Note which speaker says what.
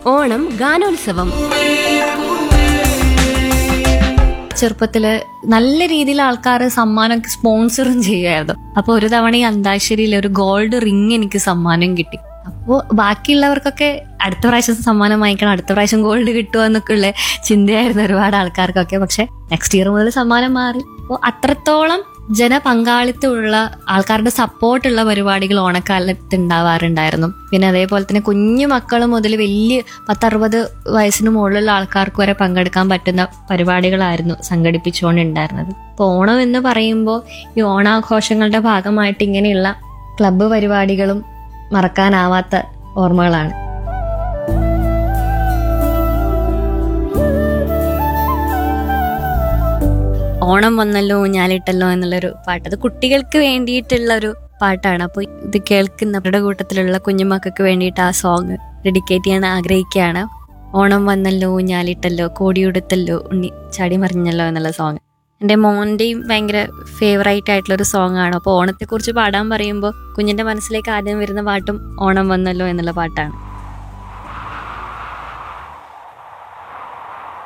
Speaker 1: ഓണം ഗാനോത്സവം
Speaker 2: ചെറുപ്പത്തില് നല്ല രീതിയിൽ ആൾക്കാർ സമ്മാനം സ്പോൺസറും ചെയ്യുമായിരുന്നു അപ്പൊ ഒരു തവണ ഈ അന്താക്ഷരിയിൽ ഒരു ഗോൾഡ് റിങ് എനിക്ക് സമ്മാനം കിട്ടി അപ്പോൾ ബാക്കിയുള്ളവർക്കൊക്കെ അടുത്ത പ്രാവശ്യം സമ്മാനം വാങ്ങിക്കണം അടുത്ത പ്രാവശ്യം ഗോൾഡ് കിട്ടുക എന്നൊക്കെ ഉള്ള ചിന്തയായിരുന്നു ഒരുപാട് ആൾക്കാർക്കൊക്കെ പക്ഷെ നെക്സ്റ്റ് ഇയർ മുതൽ സമ്മാനം മാറി അപ്പോൾ അത്രത്തോളം ജനപങ്കാളിത്തമുള്ള ആൾക്കാരുടെ സപ്പോർട്ടുള്ള പരിപാടികൾ ഓണക്കാലത്ത് ഉണ്ടാവാറുണ്ടായിരുന്നു പിന്നെ അതേപോലെ തന്നെ കുഞ്ഞു മക്കൾ മുതൽ വലിയ പത്തറുപത് വയസ്സിന് മുകളിലുള്ള ആൾക്കാർക്ക് വരെ പങ്കെടുക്കാൻ പറ്റുന്ന പരിപാടികളായിരുന്നു സംഘടിപ്പിച്ചുകൊണ്ടുണ്ടായിരുന്നത് അപ്പോൾ ഓണം എന്ന് പറയുമ്പോൾ ഈ ഓണാഘോഷങ്ങളുടെ ഭാഗമായിട്ട് ഇങ്ങനെയുള്ള ക്ലബ്ബ് പരിപാടികളും മറക്കാനാവാത്ത ഓർമ്മകളാണ് ഓണം വന്നല്ലോ ഊഞ്ഞാലിട്ടല്ലോ എന്നുള്ളൊരു പാട്ട് അത് കുട്ടികൾക്ക് വേണ്ടിയിട്ടുള്ള ഒരു പാട്ടാണ് അപ്പോൾ ഇത് കേൾക്കുന്നവരുടെ കൂട്ടത്തിലുള്ള കുഞ്ഞുമക്കൾക്ക് വേണ്ടിയിട്ട് ആ സോങ് ഡെഡിക്കേറ്റ് ചെയ്യാൻ ആഗ്രഹിക്കുകയാണ് ഓണം വന്നല്ലോ ഊഞ്ഞാലിട്ടല്ലോ കോടിയുടുത്തല്ലോ ഉണ്ണി ചാടി മറിഞ്ഞല്ലോ എന്നുള്ള സോങ് എൻ്റെ മോൻ്റെയും ഭയങ്കര ഫേവറേറ്റ് ആയിട്ടുള്ള ഒരു സോങ് ആണ് അപ്പോൾ ഓണത്തെക്കുറിച്ച് പാടാൻ പറയുമ്പോൾ കുഞ്ഞിൻ്റെ മനസ്സിലേക്ക് ആദ്യം വരുന്ന പാട്ടും ഓണം വന്നല്ലോ എന്നുള്ള പാട്ടാണ്